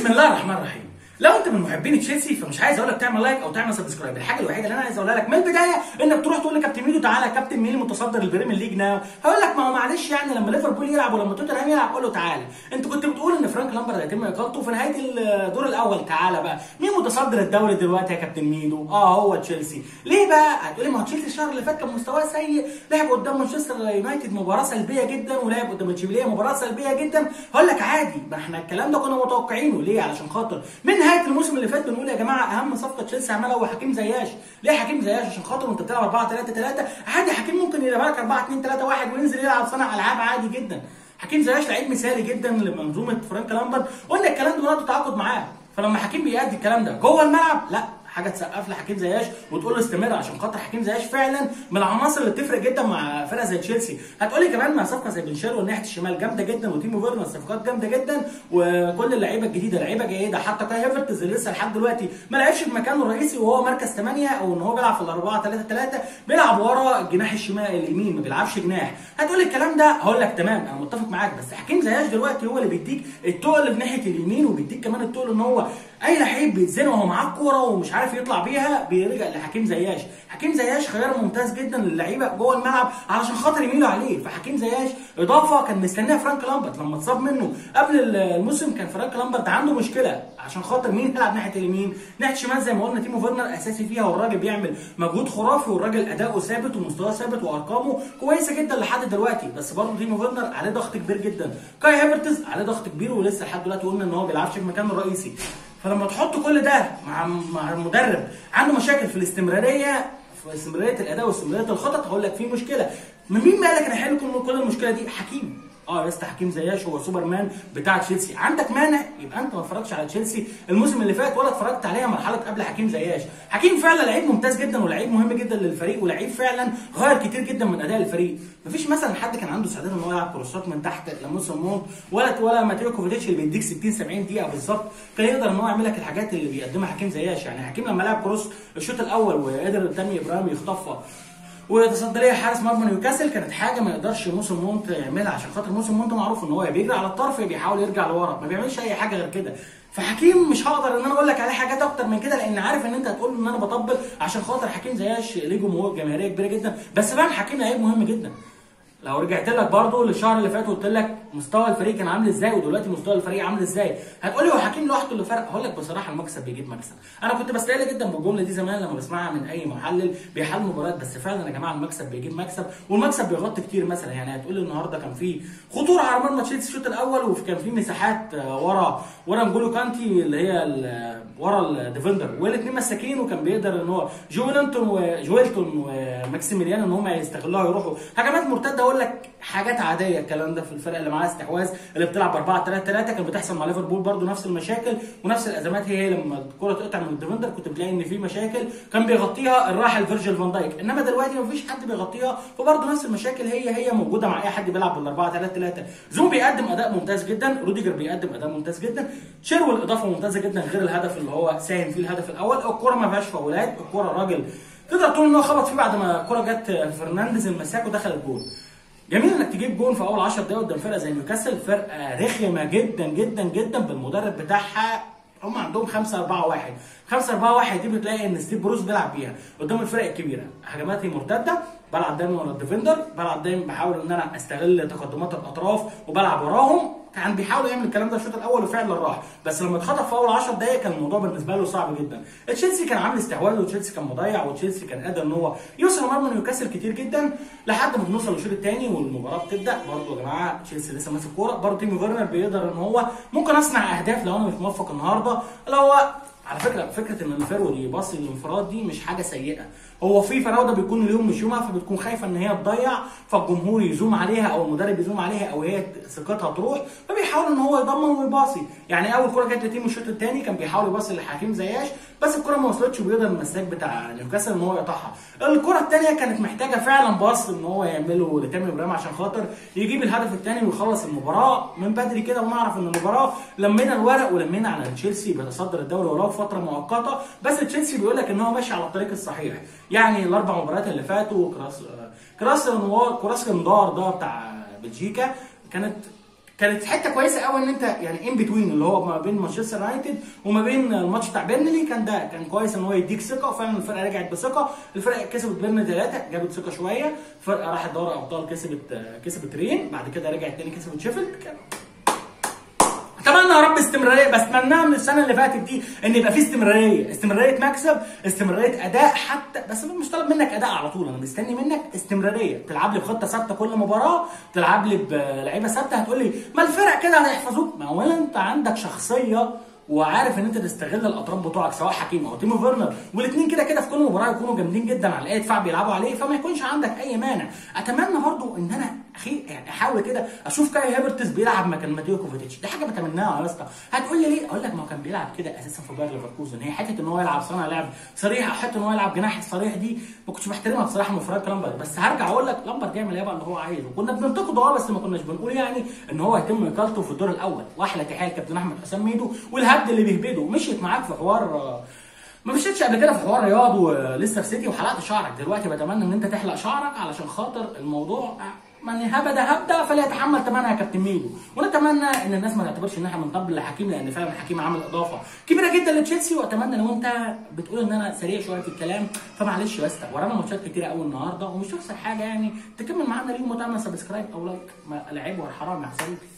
بسم الله الرحمن الرحيم لو انت من محبين تشيلسي فمش عايز اقول لك تعمل لايك او تعمل سبسكرايب الحاجه الوحيده اللي انا عايز اقولها لك من البدايه انك تروح تقول لكابتن ميدو تعالى يا كابتن مين متصدر البريمير ليج ناو هقول لك ما هو معلش يعني لما ليفربول يلعب ولما توتنهام يلعب قول له تعالى انت كنت بتقول ان فرانك لامبرد هيتم اقالته في نهايه الدور الاول تعالى بقى مين متصدر الدوري دلوقتي يا كابتن ميدو اه هو تشيلسي ليه بقى هتقولي ما هو تشيلسي الشهر اللي فات كان مستواه سيء لعب قدام مانشستر يونايتد مباراه سلبيه جدا ولعب قدام اشبيليه مباراه سلبيه جدا هقول لك عادي ما احنا الكلام ده كنا متوقعينه ليه علشان خاطر من نهايه الموسم اللي فات بنقول يا جماعه اهم صفقه تشيلسي عملها هو حكيم زياش ليه حكيم زياش عشان خاطر وانت بتلعب 4 3 3 عادي حكيم ممكن يلعب لك 4 2 3 1 وينزل يلعب صانع العاب عادي جدا حكيم زياش لعيب مثالي جدا لمنظومه فرانك لامبرد قلنا الكلام ده وقت تعاقد معاه فلما حكيم بيأدي الكلام ده جوه الملعب لا حاجه تسقف لحكيم زياش وتقول له استمر عشان خاطر حكيم زياش فعلا من العناصر اللي بتفرق جدا مع فرقه زي تشيلسي هتقولي كمان مع صفقه زي بن شيرو ناحيه الشمال جامده جدا وتيمو فيرنر صفقات جامده جدا وكل اللعيبه الجديده لعيبه جيده حتى كاي هيفرتز اللي لسه لحد دلوقتي ما لعبش في مكانه الرئيسي وهو مركز 8 او ان هو بيلعب في الاربعه 3 3 بيلعب ورا الجناح الشمال اليمين ما بيلعبش جناح هتقولي الكلام ده هقول لك تمام انا متفق معاك بس حكيم زياش دلوقتي هو اللي بيديك التقل في ناحيه اليمين وبيديك كمان التقل ان هو اي لعيب بيتزنق وهو معاه الكوره ومش عارف يطلع بيها بيرجع لحكيم زياش حكيم زياش خيار ممتاز جدا للعيبه جوه الملعب علشان خاطر يميلوا عليه فحكيم زياش اضافه كان مستنيها فرانك لامبرت لما اتصاب منه قبل الموسم كان فرانك لامبرت عنده مشكله عشان خاطر مين يلعب ناحيه اليمين ناحيه الشمال زي ما قلنا تيمو فيرنر اساسي فيها والراجل بيعمل مجهود خرافي والراجل اداؤه ثابت ومستواه ثابت وارقامه كويسه جدا لحد دلوقتي بس برضه تيمو فيرنر عليه ضغط كبير جدا كاي هيفرتز عليه ضغط كبير ولسه لحد دلوقتي قلنا ان هو ما بيلعبش في مكانه الرئيسي فلما تحط كل ده مع مع المدرب عنده مشاكل في الاستمراريه في استمراريه الاداء واستمراريه الخطط هقول لك في مشكله من مين قال لك انا احل كل كل المشكله دي حكيم اه يا اسطى حكيم زياش هو سوبرمان بتاع تشيلسي عندك مانع يبقى انت ما اتفرجتش على تشيلسي الموسم اللي فات ولا اتفرجت عليها مرحله قبل حكيم زياش حكيم فعلا لعيب ممتاز جدا ولعيب مهم جدا للفريق ولعيب فعلا غير كتير جدا من اداء الفريق مفيش مثلا حد كان عنده استعداد ان هو يلعب كروسات من تحت لموسم مونت ولا ولا ماتيو كوفيتش اللي بيديك 60 70 دقيقه بالظبط كان يقدر ان هو يعمل لك الحاجات اللي بيقدمها حكيم زياش يعني حكيم لما لعب كروس الشوط الاول وقدر تامي ابراهيم يخطفها وتصدى ليها حارس مرمى نيوكاسل كانت حاجه ما يقدرش موسم مونت يعملها عشان خاطر موسم مونت معروف ان هو يا بيجري على الطرف يا بيحاول يرجع لورا ما بيعملش اي حاجه غير كده فحكيم مش هقدر ان انا اقول لك عليه حاجات اكتر من كده لان عارف ان انت هتقول ان انا بطبل عشان خاطر حكيم زياش ليه جمهور جماهيريه كبيره جدا بس فعلا حكيم لعيب مهم جدا لو رجعت لك برضه للشهر اللي فات وقلت لك مستوى الفريق كان عامل ازاي ودلوقتي مستوى الفريق عامل ازاي هتقول لي هو حكيم لوحده اللي فرق هقول لك بصراحه المكسب بيجيب مكسب انا كنت بستقل جدا بالجمله دي زمان لما بسمعها من اي محلل بيحل مباريات بس فعلا يا جماعه المكسب بيجيب مكسب والمكسب بيغطي كتير مثلا يعني هتقول لي النهارده كان في خطوره على مرمى تشيلسي الشوط الاول وكان في مساحات ورا ورا نجولو كانتي اللي هي ورا الديفندر والاثنين مساكين وكان بيقدر ان هو جويلتون وجويلتون وماكسيميليان ان هم يستغلوها يروحوا هجمات مرتده اقول لك حاجات عاديه الكلام ده في الفرق اللي معاها استحواذ اللي بتلعب 4 3 3 كان بتحصل مع ليفربول برده نفس المشاكل ونفس الازمات هي لما الكره تقطع من الديفندر كنت بتلاقي ان في مشاكل كان بيغطيها الراحل فيرجيل فان دايك انما دلوقتي مفيش حد بيغطيها فبرده نفس المشاكل هي هي موجوده مع اي حد بيلعب بال 4 3 3 زوم بيقدم اداء ممتاز جدا روديجر بيقدم اداء ممتاز جدا شيرول اضافه ممتازه جدا غير الهدف اللي هو ساهم فيه الهدف الاول الكره ما فيهاش فاولات الكره الراجل تقدر تقول ان هو خبط فيه بعد ما الكره جت فرنانديز المساك ودخل الجول جميل انك تجيب جون في اول 10 دقايق قدام فرقه زي نيوكاسل فرقه رخمه جدا جدا جدا بالمدرب بتاعها هم عندهم 5 4 1 5 4 1 دي بتلاقي ان ستيف بروس بيلعب بيها قدام الفرق الكبيره هجماتي مرتده بلعب دايما ورا الديفندر بلعب دايما بحاول ان انا استغل تقدمات الاطراف وبلعب وراهم كان بيحاول يعمل الكلام ده الشوط الاول وفعلا راح بس لما اتخطف في اول 10 دقائق كان الموضوع بالنسبه له صعب جدا تشيلسي كان عامل استحواذ وتشيلسي كان مضيع وتشيلسي كان قادر ان هو يوصل مرمى نيوكاسل كتير جدا لحد ما بنوصل للشوط الثاني والمباراه بتبدا برضه يا جماعه تشيلسي لسه ماسك كوره برضه تيمو فيرنر بيقدر ان هو ممكن اصنع اهداف لو انا مش موفق النهارده اللي هو على فكره فكره ان الفرود يباصي الانفراد دي مش حاجه سيئه هو في فراوده بيكون اليوم مش يومها فبتكون خايفه ان هي تضيع فالجمهور يزوم عليها او المدرب يزوم عليها او هي ثقتها تروح فبيحاول ان هو يضمن ويباصي يعني اول كره جت لتيم الشوط الثاني كان بيحاول يباصي لحكيم زياش بس الكره ما وصلتش وبيقدر المساك بتاع نيوكاسل ان هو يقطعها الكره الثانيه كانت محتاجه فعلا باص ان هو يعمله لتامي ابراهيم عشان خاطر يجيب الهدف الثاني ويخلص المباراه من بدري كده ونعرف ان المباراه لمينا الورق ولمينا على تشيلسي بيتصدر الدوري وراه فتره مؤقته بس تشيلسي بيقول لك ان هو ماشي على الطريق الصحيح يعني الاربع مباريات اللي فاتوا كراس كراس كراس دار ده بتاع بلجيكا كانت كانت حته كويسه قوي ان انت يعني ان بتوين اللي هو ما بين مانشستر يونايتد وما بين الماتش بتاع بيرنلي كان ده كان كويس ان هو يديك ثقه وفعلا الفرقه رجعت بثقه الفرقه كسبت بيرنلي ثلاثه جابت ثقه شويه الفرقه راحت دوري ابطال كسبت كسبت رين بعد كده رجعت تاني كسبت شيفيلد كان اتمنى يا رب استمراريه بس اتمناها من السنه اللي فاتت دي ان يبقى في استمراريه استمراريه مكسب استمراريه اداء حتى بس مش طالب منك اداء على طول انا مستني منك استمراريه تلعب لي بخطه ثابته كل مباراه تلعب لي بلعيبه ثابته هتقول لي ما الفرق كده هيحفظوك ما هو انت عندك شخصيه وعارف ان انت تستغل الاطراف بتوعك سواء حكيم او تيمو فيرنر والاثنين كده كده في كل مباراه يكونوا جامدين جدا على اي دفاع بيلعبوا عليه فما يكونش عندك اي مانع اتمنى برضو ان انا اخي يعني احاول كده اشوف كاي هيفرتس بيلعب مكان ماتيو كوفيتش دي حاجه بتمناها يا اسطى هتقول لي ليه اقول لك ما هو كان بيلعب كده اساسا في باير ليفركوزن هي حته ان هو يلعب صانع لعب صريح او حته ان هو يلعب جناح صريح دي ما كنتش بحترمها بصراحه من فرانك لامبرد بس هرجع اقول لك لامبرد يعمل ايه بقى اللي هو عايزه كنا بننتقده اه بس ما كناش بنقول يعني ان هو يتم اقالته في الدور الاول واحلى تحيه لكابتن احمد حسام ميدو والهبد اللي بيهبده مشيت معاك في حوار ما مشيتش قبل كده في حوار رياض ولسه في سيتي وحلقت شعرك دلوقتي بتمنى ان انت تحلق شعرك علشان خاطر الموضوع من هبد هبدا فليتحمل ثمنها يا كابتن ميدو ونتمنى ان الناس ما تعتبرش ان احنا بنطبل لحكيم لان فعلا حكيم عمل اضافه كبيره جدا لتشيلسي واتمنى لو انت بتقول ان انا سريع شويه في الكلام فمعلش بس ورانا ماتشات كتيره قوي النهارده ومش هخسر حاجه يعني تكمل معانا اليوم وتعمل سبسكرايب او لايك ما لعيب ولا حرام يا حسابي